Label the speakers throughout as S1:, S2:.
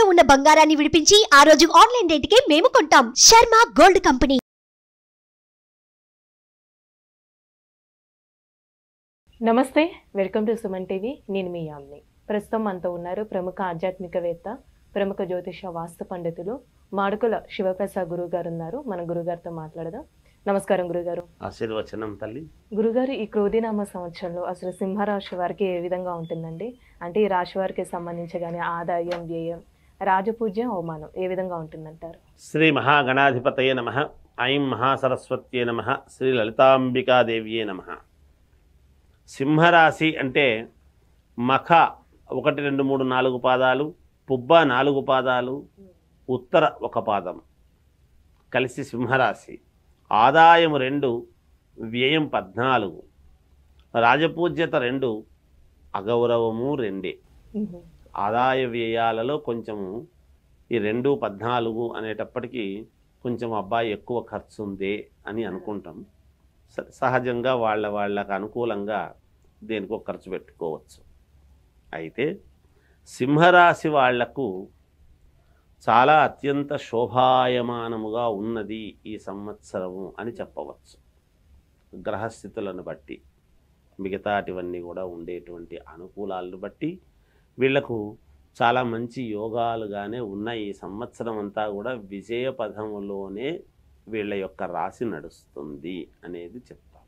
S1: తాకట్టులో ఉన్న బంగారాన్ని విడిపించి ఆ రోజు ఆన్లైన్ రేటుకే మేము కొంటాం శర్మ గోల్డ్ కంపెనీ
S2: నమస్తే వెల్కమ్ టు సుమన్ టీవీ నేను మీ యామ్ని ప్రస్తుతం మనతో ఉన్నారు ప్రముఖ ఆధ్యాత్మికవేత్త ప్రముఖ జ్యోతిష వాస్తు పండితులు మాడుకుల శివప్రసాద్ గురువు గారు ఉన్నారు మన గురుగారితో మాట్లాడదాం నమస్కారం గురుగారు
S3: ఆశీర్వచనం తల్లి
S2: గురుగారు ఈ క్రోధినామ సంవత్సరంలో అసలు సింహరాశి వారికి ఏ విధంగా ఉంటుందండి అంటే ఈ రాశి వారికి సంబంధించి కానీ ఆదాయం వ్యయం రాజపూజ్యం అవమానం ఏ విధంగా ఉంటుందంటారు
S3: శ్రీ మహాగణాధిపతయ నమ ఐం మహాసరస్వత్యే నమ శ్రీ లలితాంబికాదేవ్యే నమ సింహరాశి అంటే మఖ ఒకటి రెండు మూడు నాలుగు పాదాలు పుబ్బ నాలుగు పాదాలు ఉత్తర ఒక పాదం కలిసి సింహరాశి ఆదాయం రెండు వ్యయం పద్నాలుగు రాజపూజ్యత రెండు అగౌరవము రెండే ఆదాయ వ్యయాలలో కొంచెము ఈ రెండు పద్నాలుగు అనేటప్పటికీ కొంచెం అబ్బాయి ఎక్కువ ఖర్చు ఉందే అని అనుకుంటాం స- సహజంగా వాళ్ళ వాళ్ళకు అనుకూలంగా దేనికో ఖర్చు పెట్టుకోవచ్చు అయితే సింహరాశి వాళ్లకు చాలా అత్యంత శోభాయమానముగా ఉన్నది ఈ సంవత్సరము అని చెప్పవచ్చు గ్రహస్థితులను బట్టి మిగతాటివన్నీ కూడా ఉండేటువంటి అనుకూలాలను బట్టి వీళ్లకు చాలా మంచి యోగాలుగానే ఉన్న ఈ సంవత్సరం అంతా కూడా విజయ పథములోనే వీళ్ళ యొక్క రాశి నడుస్తుంది అనేది చెప్తాం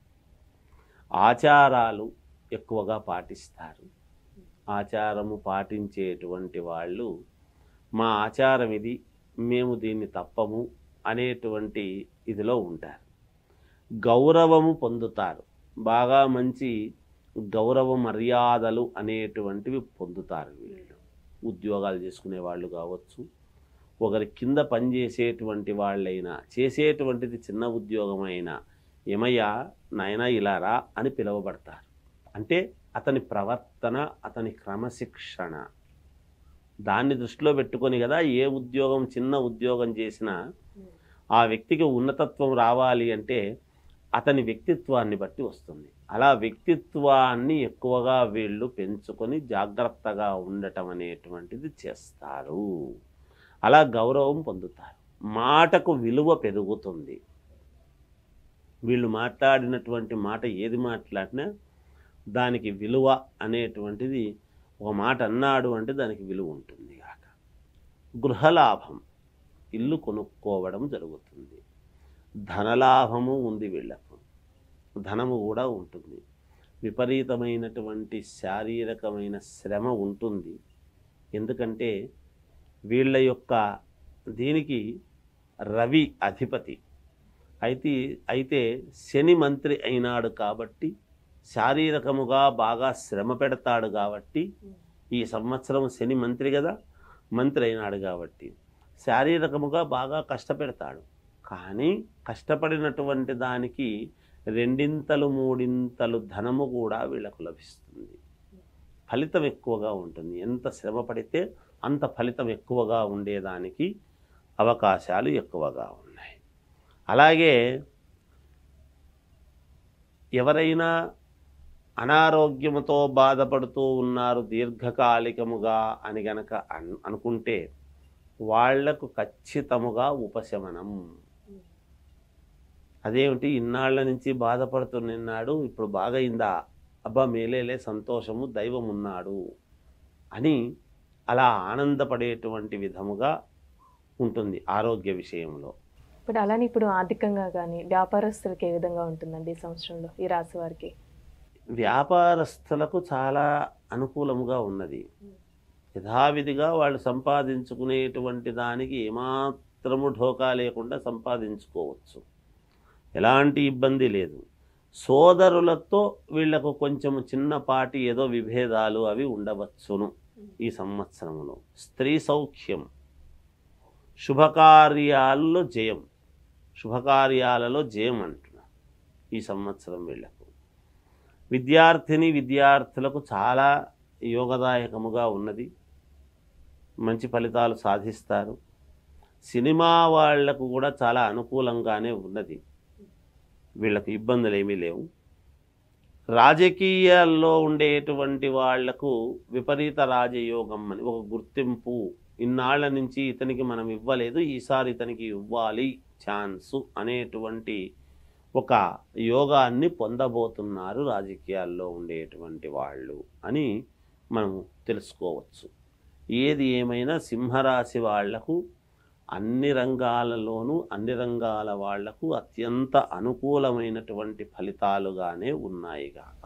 S3: ఆచారాలు ఎక్కువగా పాటిస్తారు ఆచారము పాటించేటువంటి వాళ్ళు మా ఆచారం ఇది మేము దీన్ని తప్పము అనేటువంటి ఇదిలో ఉంటారు గౌరవము పొందుతారు బాగా మంచి గౌరవ మర్యాదలు అనేటువంటివి పొందుతారు వీళ్ళు ఉద్యోగాలు చేసుకునే వాళ్ళు కావచ్చు ఒకరి కింద పనిచేసేటువంటి వాళ్ళైనా చేసేటువంటిది చిన్న ఉద్యోగమైనా ఏమయ్యా నాయనా ఇలా రా అని పిలువబడతారు అంటే అతని ప్రవర్తన అతని క్రమశిక్షణ దాన్ని దృష్టిలో పెట్టుకొని కదా ఏ ఉద్యోగం చిన్న ఉద్యోగం చేసినా ఆ వ్యక్తికి ఉన్నతత్వం రావాలి అంటే అతని వ్యక్తిత్వాన్ని బట్టి వస్తుంది అలా వ్యక్తిత్వాన్ని ఎక్కువగా వీళ్ళు పెంచుకొని జాగ్రత్తగా ఉండటం అనేటువంటిది చేస్తారు అలా గౌరవం పొందుతారు మాటకు విలువ పెరుగుతుంది వీళ్ళు మాట్లాడినటువంటి మాట ఏది మాట్లాడినా దానికి విలువ అనేటువంటిది ఒక మాట అన్నాడు అంటే దానికి విలువ ఉంటుంది కాక గృహలాభం ఇల్లు కొనుక్కోవడం జరుగుతుంది ధనలాభము ఉంది వీళ్ళకు ధనము కూడా ఉంటుంది విపరీతమైనటువంటి శారీరకమైన శ్రమ ఉంటుంది ఎందుకంటే వీళ్ళ యొక్క దీనికి రవి అధిపతి అయితే అయితే శని మంత్రి అయినాడు కాబట్టి శారీరకముగా బాగా శ్రమ పెడతాడు కాబట్టి ఈ సంవత్సరం శని మంత్రి కదా మంత్రి అయినాడు కాబట్టి శారీరకముగా బాగా కష్టపెడతాడు కానీ కష్టపడినటువంటి దానికి రెండింతలు మూడింతలు ధనము కూడా వీళ్ళకు లభిస్తుంది ఫలితం ఎక్కువగా ఉంటుంది ఎంత శ్రమ పడితే అంత ఫలితం ఎక్కువగా ఉండేదానికి అవకాశాలు ఎక్కువగా ఉన్నాయి అలాగే ఎవరైనా అనారోగ్యముతో బాధపడుతూ ఉన్నారు దీర్ఘకాలికముగా అని గనక అన్ అనుకుంటే వాళ్లకు ఖచ్చితముగా ఉపశమనం అదేమిటి ఇన్నాళ్ల నుంచి బాధపడుతున్నాడు ఇప్పుడు బాగైందా అబ్బా మేలేలే సంతోషము దైవం ఉన్నాడు అని అలా ఆనందపడేటువంటి విధముగా ఉంటుంది ఆరోగ్య విషయంలో
S2: ఇప్పుడు అలానే ఇప్పుడు ఆర్థికంగా కానీ వ్యాపారస్తులకి ఏ విధంగా ఉంటుందండి ఈ సంవత్సరంలో ఈ రాశి వారికి
S3: వ్యాపారస్తులకు చాలా అనుకూలముగా ఉన్నది యథావిధిగా వాళ్ళు సంపాదించుకునేటువంటి దానికి ఏమాత్రము ఢోకా లేకుండా సంపాదించుకోవచ్చు ఎలాంటి ఇబ్బంది లేదు సోదరులతో వీళ్లకు కొంచెము చిన్నపాటి ఏదో విభేదాలు అవి ఉండవచ్చును ఈ సంవత్సరములో స్త్రీ సౌఖ్యం శుభకార్యాల్లో జయం శుభకార్యాలలో జయం అంటున్నా ఈ సంవత్సరం వీళ్లకు విద్యార్థిని విద్యార్థులకు చాలా యోగదాయకముగా ఉన్నది మంచి ఫలితాలు సాధిస్తారు సినిమా వాళ్లకు కూడా చాలా అనుకూలంగానే ఉన్నది వీళ్ళకు ఇబ్బందులు ఏమీ లేవు రాజకీయాల్లో ఉండేటువంటి వాళ్లకు విపరీత రాజయోగం అని ఒక గుర్తింపు ఇన్నాళ్ల నుంచి ఇతనికి మనం ఇవ్వలేదు ఈసారి ఇతనికి ఇవ్వాలి ఛాన్సు అనేటువంటి ఒక యోగాన్ని పొందబోతున్నారు రాజకీయాల్లో ఉండేటువంటి వాళ్ళు అని మనం తెలుసుకోవచ్చు ఏది ఏమైనా సింహరాశి వాళ్లకు అన్ని రంగాలలోనూ అన్ని రంగాల వాళ్లకు అత్యంత అనుకూలమైనటువంటి ఫలితాలుగానే ఉన్నాయి గాక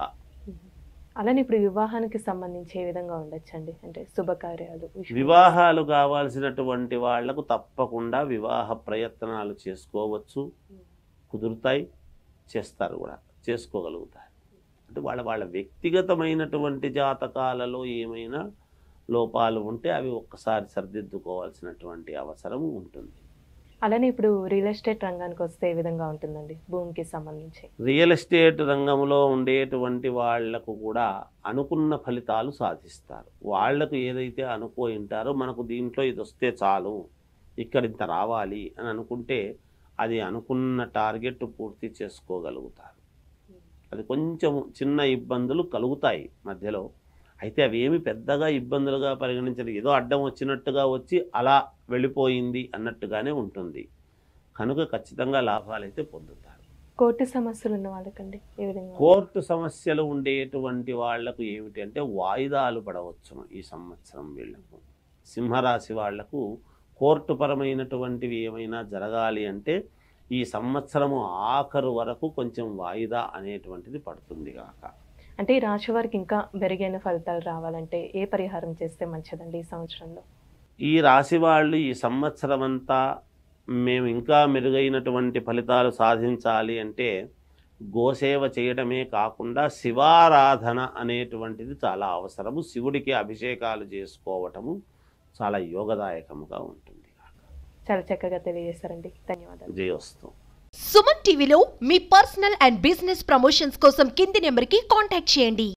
S2: అలానే ఇప్పుడు వివాహానికి సంబంధించి ఏ విధంగా ఉండొచ్చండి అంటే శుభకార్యాలు విషయం-
S3: వివాహాలు కావాల్సినటువంటి వాళ్లకు తప్పకుండా వివాహ ప్రయత్నాలు చేసుకోవచ్చు కుదురుతాయి చేస్తారు కూడా చేసుకోగలుగుతారు అంటే వాళ్ళ వాళ్ళ వ్యక్తిగతమైనటువంటి జాతకాలలో ఏమైనా లోపాలు ఉంటే అవి ఒక్కసారి సరిదిద్దుకోవాల్సినటువంటి అవసరం ఉంటుంది
S2: అలానే ఇప్పుడు రియల్ ఎస్టేట్ రంగానికి వస్తే ఏ విధంగా ఉంటుందండి భూమికి సంబంధించి
S3: రియల్ ఎస్టేట్ రంగంలో ఉండేటువంటి వాళ్లకు కూడా అనుకున్న ఫలితాలు సాధిస్తారు వాళ్లకు ఏదైతే అనుకోయి ఉంటారో మనకు దీంట్లో ఇది వస్తే చాలు ఇక్కడ ఇంత రావాలి అని అనుకుంటే అది అనుకున్న టార్గెట్ పూర్తి చేసుకోగలుగుతారు అది కొంచెం చిన్న ఇబ్బందులు కలుగుతాయి మధ్యలో అయితే అవి ఏమి పెద్దగా ఇబ్బందులుగా పరిగణించరు ఏదో అడ్డం వచ్చినట్టుగా వచ్చి అలా వెళ్ళిపోయింది అన్నట్టుగానే ఉంటుంది కనుక ఖచ్చితంగా లాభాలైతే పొందుతారు
S2: కోర్టు సమస్యలు ఉన్న వాళ్ళకండి ఏ విధంగా
S3: కోర్టు సమస్యలు ఉండేటువంటి వాళ్లకు ఏమిటి అంటే వాయిదాలు పడవచ్చును ఈ సంవత్సరం వీళ్లకు సింహరాశి వాళ్లకు కోర్టు పరమైనటువంటివి ఏమైనా జరగాలి అంటే ఈ సంవత్సరము ఆఖరు వరకు కొంచెం వాయిదా అనేటువంటిది పడుతుంది కాక
S2: అంటే ఈ రాశి వారికి ఇంకా మెరుగైన ఫలితాలు రావాలంటే ఏ పరిహారం చేస్తే మంచిదండి ఈ సంవత్సరంలో
S3: ఈ రాశి వాళ్ళు ఈ సంవత్సరం అంతా మేము ఇంకా మెరుగైనటువంటి ఫలితాలు సాధించాలి అంటే గోసేవ చేయడమే కాకుండా శివారాధన అనేటువంటిది చాలా అవసరము శివుడికి అభిషేకాలు చేసుకోవటము చాలా యోగదాయకముగా ఉంటుంది
S2: చాలా చక్కగా తెలియజేస్తారండి ధన్యవాదాలు
S3: జయోస్తు
S1: సుమన్ టీవీలో మీ పర్సనల్ అండ్ బిజినెస్ ప్రమోషన్స్ కోసం కింది నెంబర్కి కాంటాక్ట్ చేయండి